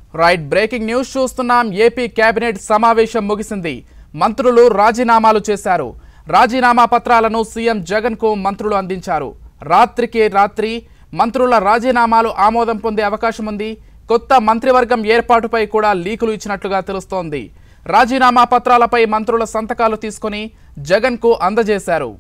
right breaking news చూస్తున్నాం AP cabinet సమావేశం ముగిసింది మంత్రులు రాజీనామాలు చేశారు రాజీనామా పత్రాలను సీఎం జగన్ కు మంత్రులు అందించారు రాత్రికి రాత్రి మంత్రుల రాజీనామాలు ఆమోదం పొందే అవకాశం ఉంది కొత్త మంత్రివర్గం ఏర్పాటుపై కూడా లీకులు ఇచ్చినట్లుగా తెలుస్తోంది రాజీనామా పత్రాలపై మంత్రుల సంతకాలు తీసుకొని జగన్ కు అందజేశారు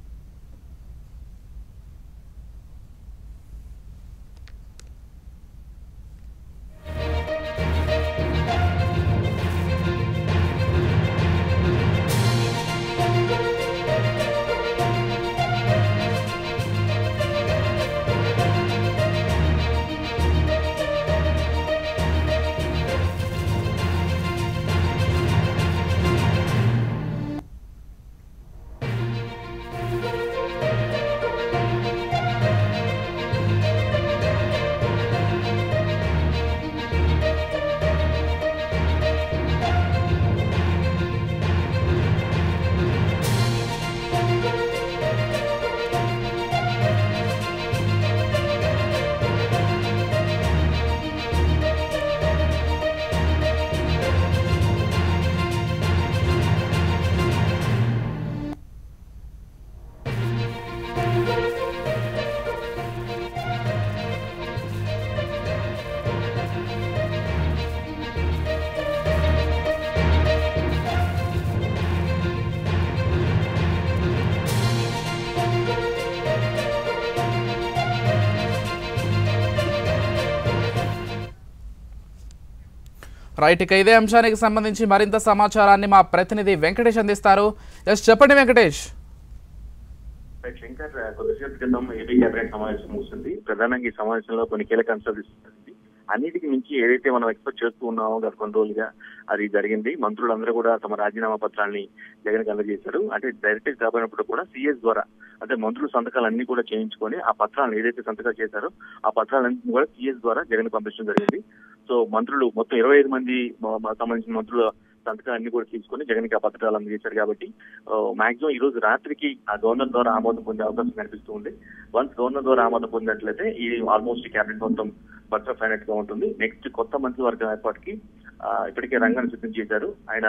రైట్ ఇక ఇదే అంశానికి సంబంధించి మరింత సమాచారాన్ని మా ప్రతినిధి వెంకటేష్ అందిస్తారు ఎస్ చెప్పండి వెంకటేష్ శంకర్ కొద్దిసేపు క్రితం ఏపీ కేబినెట్ సమావేశం ముగిసింది ప్రధానంగా ఈ సమావేశంలో కొన్ని కీలక అంశాలు తీసుకుంది అన్నిటికి మించి ఏదైతే మనం ఎక్స్పెక్ట్ చేస్తూ ఉన్నామో గత కొన్ని రోజులుగా అది జరిగింది మంత్రులందరూ కూడా తమ రాజీనామా పత్రాన్ని జగన్ అందజేశారు అంటే డైరెక్ట్ కాకపోయినప్పుడు కూడా సిఎస్ ద్వారా అంటే మంత్రుల సంతకాలు అన్ని కూడా చేయించుకొని ఆ పత్రాలను ఏదైతే సంతకాలు చేశారో ఆ పత్రాలన్నింటినీ కూడా సిఎస్ ద్వారా జగన్ పంపించడం జరిగింది సో మంత్రులు మొత్తం ఇరవై ఐదు మంది మ- మ- సంబంధించిన మంత్రుల సంతకాలన్నీ కూడా తీసుకొని జగన్ కి ఆ పత్రాలు అందజేశారు కాబట్టి మాక్సిమం ఈ రోజు రాత్రికి ఆ గవర్నర్ ద్వారా ఆమోదం పొందే అవకాశం కనిపిస్తూ ఉంది వన్స్ గవర్నర్ ద్వారా ఆమోదం పొందినట్లయితే ఈ ఆల్మోస్ట్ క్యాబినెట్ మొత్తం బర్త్ ఫైనట్ గా ఉంటుంది నెక్స్ట్ కొత్త మంత్రివర్గం ఏర్పాటుకి ఆ, ఇప్పటికే రంగాన్ని సిద్ధం చేశారు ఆయన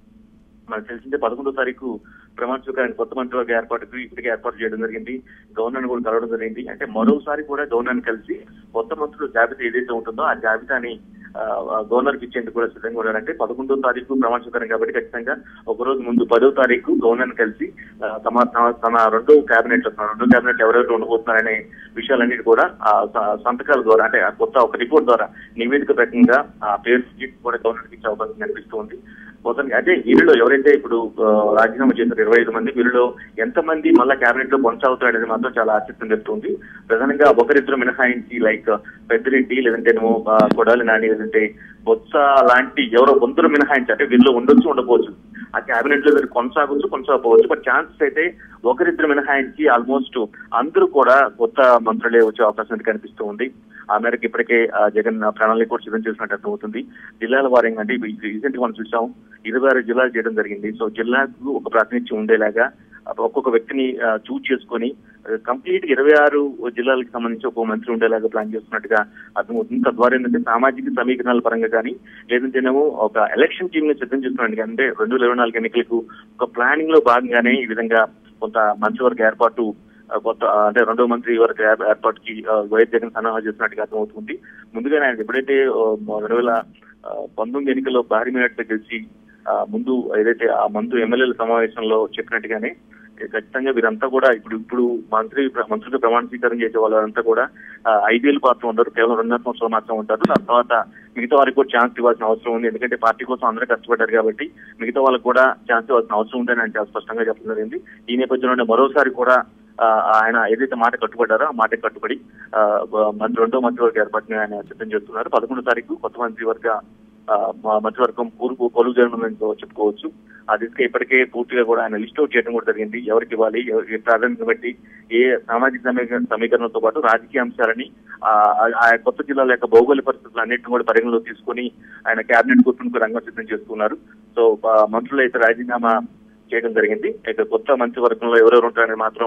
మనకు తెలిసిందే పదకొండో తారీఖు ప్రమాణ స్వీకారానికి కొత్త మంత్రివర్గ ఏర్పాటుకు ఇప్పటికే ఏర్పాటు చేయడం జరిగింది గవర్నర్ కూడా కలవడం జరిగింది అంటే మరోసారి కూడా గవర్నర్ కలిసి కొత్త మంత్రుల జాబితా ఏదైతే ఉంటుందో ఆ జాబితాని గవర్నర్ కి ఇచ్చేందుకు కూడా సిద్ధంగా ఉన్నారంటే పదకొండో తారీఖు ప్రమాణ స్వీకారం కాబట్టి ఖచ్చితంగా ఒక రోజు ముందు పదో తారీఖు గవర్నర్ కలిసి ఆ, తమ తమ- తమ రెండో కేబినెట్ తమ రెండో కేబినెట్ ఎవరెవరు ఉండబోతున్నారనే విషయాలన్నిటి కూడా ఆ స- సంతకాల ద్వారా అంటే ఆ కొత్త ఒక రిపోర్ట్ ద్వారా నివేదిక ప్రకంగా ఆ పేరు కూడా గవర్నర్ ఇచ్చే అవకాశం కనిపిస్తుంది మొత్తానికి అదే వీరిలో ఎవరైతే ఇప్పుడు ఆ, రాజీనామా చేశారు ఇరవై ఐదు మంది వీరిలో ఎంత మంది మళ్ళా కేబినెట్ లో కొనసాగుతారు అనేది మాత్రం చాలా ఆసక్తిని చెప్తుంది ప్రధానంగా ఒకరిద్దరు మినహాయించి లైక్ పెద్దిరెడ్డి లేదంటేనేమో ఆ, కొడాలి నాని లేదంటే బొత్స లాంటి ఎవరో కొందరు మినహాయించి అంటే వీరిలో ఉండొచ్చు ఉండకపోవచ్చు ఆ కేబినెట్ లో వీరు కొనసాగొచ్చు కొనసాగకపోవచ్చు బట్ ఛాన్సెస్ అయితే ఒకరిద్దరు మినహాయించి ఆల్మోస్ట్ అందరూ కూడా కొత్త మంత్రులే వచ్చే అవకాశం అయితే కనిపిస్తూ ఉంది ఆ మేరకు ఇప్పటికే ఆ, జగన్ ప్రణాళిక కూడా సిద్ధం చేసినట్టు అర్థమవుతుంది జిల్లాల వారీగా అంటే రీసెంట్ గా మనం చూసాం ఇరవై ఆరు జిల్లాలు చేయడం జరిగింది సో జిల్లాకు ఒక ప్రాతినిధ్యం ఉండేలాగా ఆ, ఒక్కొక్క వ్యక్తిని చూజ్ చేసుకొని కంప్లీట్ ఇరవై ఆరు జిల్లాలకు సంబంధించి ఒక మంత్రి ఉండేలాగా ప్లాన్ చేస్తున్నట్టుగా అర్థమవుతుంది తద్వారా ఏంటంటే సామాజిక సమీకరణాల పరంగా కానీ లేదంటేనేమో ఒక ఎలక్షన్ టీమ్ ని సిద్ధం చేస్తున్నట్టు అంటే రెండు వేల ఇరవై నాలుగు ఎన్నికలకు ఒక ప్లానింగ్ లో భాగంగానే ఈ విధంగా కొంత మంత్రివర్గ ఏర్పాటు ఆ, కొత్త ఆ, అంటే రెండో మంత్రి వర్గ ఏర్- ఏర్పాటుకి ఆ, వైఎస్ జగన్ సన్నాహాలు చేస్తున్నట్టుగా అర్థమవుతుంది ముందుగానే ఆయన ఎప్పుడైతే ఆ, రెండు వేల ఆ, పంతొమ్మిది ఎన్నికల్లో భారీ మేరతో గెలిచి ఆ, ముందు ఏదైతే ఆ మందు ఎమ్మెల్యేల సమావేశంలో చెప్పినట్టుగానే ఖచ్చితంగా వీరంతా కూడా ఇప్పుడు ఇప్పుడు మంత్రి మంత్రులు ప్రమాణ స్వీకారం చేసే వాళ్ళంతా కూడా ఆ, ఐదేళ్ళు పాత్ర ఉండరు కేవలం రెండున్నర సంవత్సరాలు మాత్రం ఉంటారు దాని తర్వాత మిగతా వారికి కూడా ఛాన్స్ ఇవ్వాల్సిన అవసరం ఉంది ఎందుకంటే పార్టీ కోసం అందరూ కష్టపడ్డారు కాబట్టి మిగతా వాళ్ళకి కూడా ఛాన్స్ ఇవ్వాల్సిన అవసరం ఉందని ఆయన చాలా స్పష్టంగా చెప్పడం జరిగింది ఈ నేపథ్యంలోనే మరోసారి కూడా ఆ, ఆయన ఏదైతే మాట కట్టుబడ్డారో ఆ మాట కట్టుబడి ఆ, మంత్రి రెండో మంత్రివర్గ ఏర్పాటుని ఆయన సిద్ధం చేస్తున్నారు పదకొండో తారీఖు కొత్త మంత్రివర్గ ఆ, మా- మంత్రివర్గం పూర్పు కొలువు జరగనుందని చెప్పుకోవచ్చు ఆ దిశగా ఇప్పటికే పూర్తిగా కూడా ఆయన లిస్ట్ అవుట్ చేయడం కూడా జరిగింది ఎవరికి ఇవ్వాలి ఎవరికి ప్రాధాన్యత బట్టి ఏ సామాజిక సమీకరణ సమీకరణతో పాటు రాజకీయ అంశాలని ఆ ఆ- ఆ కొత్త జిల్లాల యొక్క భౌగోళిక పరిస్థితులు అన్నింటిని కూడా పరిగణలో తీసుకొని ఆయన కేబినెట్ కూర్చుని రంగం సిద్ధం చేస్తున్నారు సో ఆ, మంత్రులు అయితే రాజీనామా చేయడం జరిగింది ఇక కొత్త మంత్రివర్గంలో ఎవరెవరు ఉంటారని మాత్రం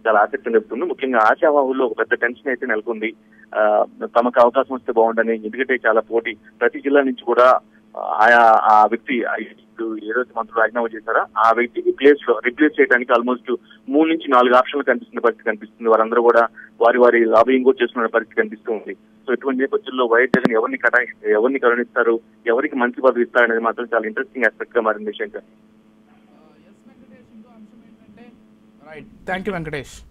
చాలా ఆసక్తి నిలుపుతుంది ముఖ్యంగా ఆశావాహుల్లో ఒక పెద్ద టెన్షన్ అయితే నెలకొంది ఆ, తమకు అవకాశం వస్తే బాగుండని ఎందుకంటే చాలా పోటీ ప్రతి జిల్లా నుంచి కూడా ఆయా ఆ వ్యక్తి ఆ ఇప్పుడు ఏదైతే మంత్రులు రాజీనామా చేశారో ఆ వ్యక్తికి ప్లేస్ లో రిప్లేస్ చేయడానికి ఆల్మోస్ట్ మూడు నుంచి నాలుగు ఆప్షన్లు కనిపిస్తున్న పరిస్థితి కనిపిస్తుంది వారందరూ కూడా వారి వారి లాబింగ్ కూడా చేస్తున్న పరిస్థితి కనిపిస్తూ ఉంది సో ఇటువంటి నేపథ్యంలో వైఎస్ జగన్ ఎవరిని కటా ఎవరిని కరుణిస్తారు ఎవరికి మంచి పదవి ఇస్తారు అనేది మాత్రం చాలా ఇంట్రెస్టింగ్ ఆస్పెక్ట్ గా మారింది Shankar right thank you Venkatesh